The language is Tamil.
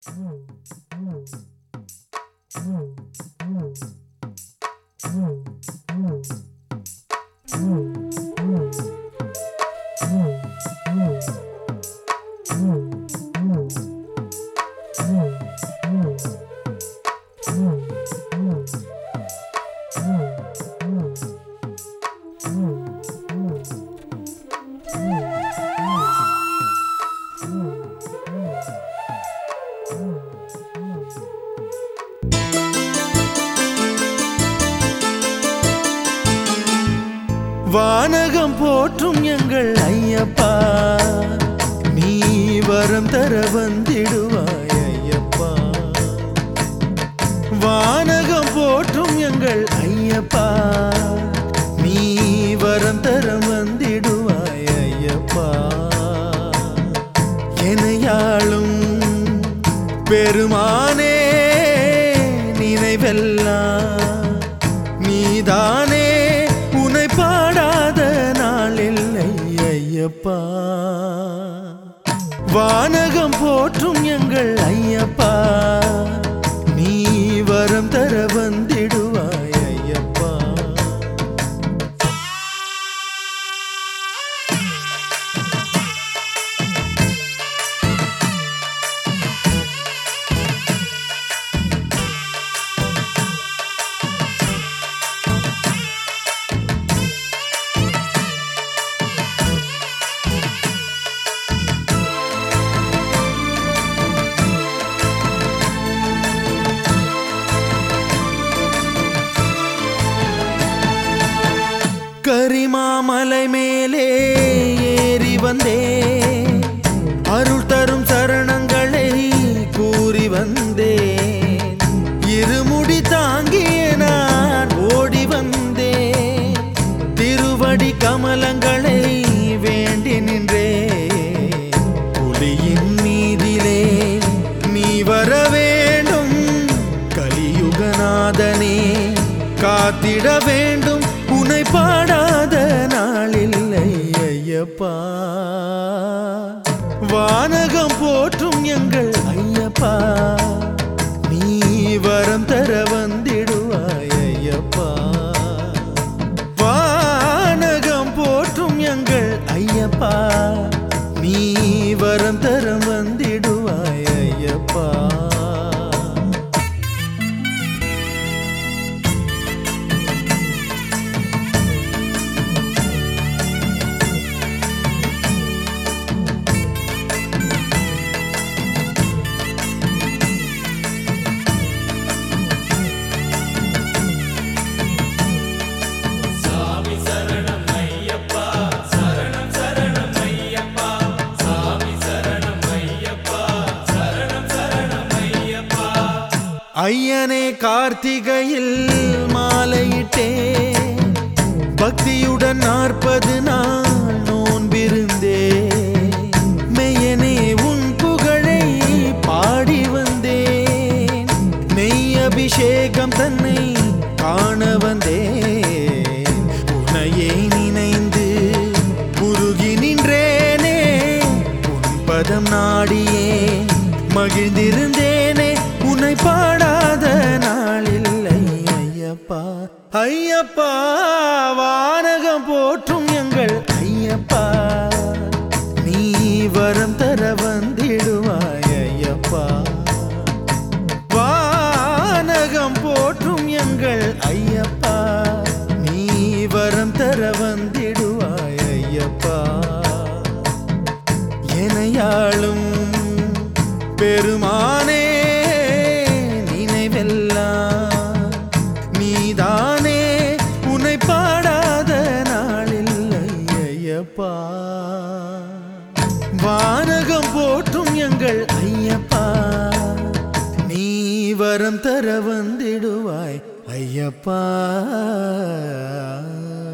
வானகம் போற்றும் எங்கள் ஐயப்பா நீ வரம் தர வந்திடுவாய் ஐயப்பா வானகம் போற்றும் எங்கள் ஐயப்பா நீ வரம் தர வந்திடுவாய் ஐயப்பா எனையாளும் பெருமானே நினைவெல்லாம் நீதானே உனை பாடாத நாளில்லை ஐயப்பா வானகம் போற்றும் எங்கள் ஐயப்பா நீ வரம் தர வந்திடுவாய் ஐயப்பா கரிமாமலை மேலே ஏறி வந்தே அருள் தரும் சரணங்களை கூறி வந்தேன் இருமுடி தாங்கிய நான் ஓடி வந்தேன் திருவடி கமலங்களை வேண்டி நின்றேன் புலியின் மீதிலே நீ வர வேண்டும் கலியுகநாதனே காத்திட வேண்டும் உன்னை பாடாத நாளில்லை ஐயப்பா வானகம் போற்றும் எங்கள் ஐயப்பா நீ வரம் தர வந்திடுவாய் ஐயப்பா வானகம் போற்றும் எங்கள் ஐயப்பா நீ வரம் தர வந்திடுவாய் ஐயப்பா ஐயனே கார்த்திகையில் மாலையிட்டே பக்தியுடன் நாற்பது நாள் நோன்பிருந்தே மெய்யனே உன் புகழை பாடி வந்தேன் மெய் அபிஷேகம் தன்னை காண வந்தேன் உன்னையே நினைந்து உருகி நின்றேனே உன் பதம் நாடியே மகிழ்ந்திருந்தேனே உன்னை பாடாத நாளில்லை ஐயப்பா ஐயப்பா வானகம் போற்றும் எங்கள் ஐயப்பா நீ வரம் தர வந்திடுவாய் ஐயப்பா வானகம் போற்றும் எங்கள் ஐயப்பா நீ வரம் தர வந்திடுவாய் ஐயப்பா எனையாளும் பெருமானே நினைவெல்லாம் நீதானே உன்னை பாடாத நாளில்லை ஐயப்பா வானகம் போற்றும் எங்கள் ஐயப்பா நீ வரம் தர வந்திடுவாய் ஐயப்பா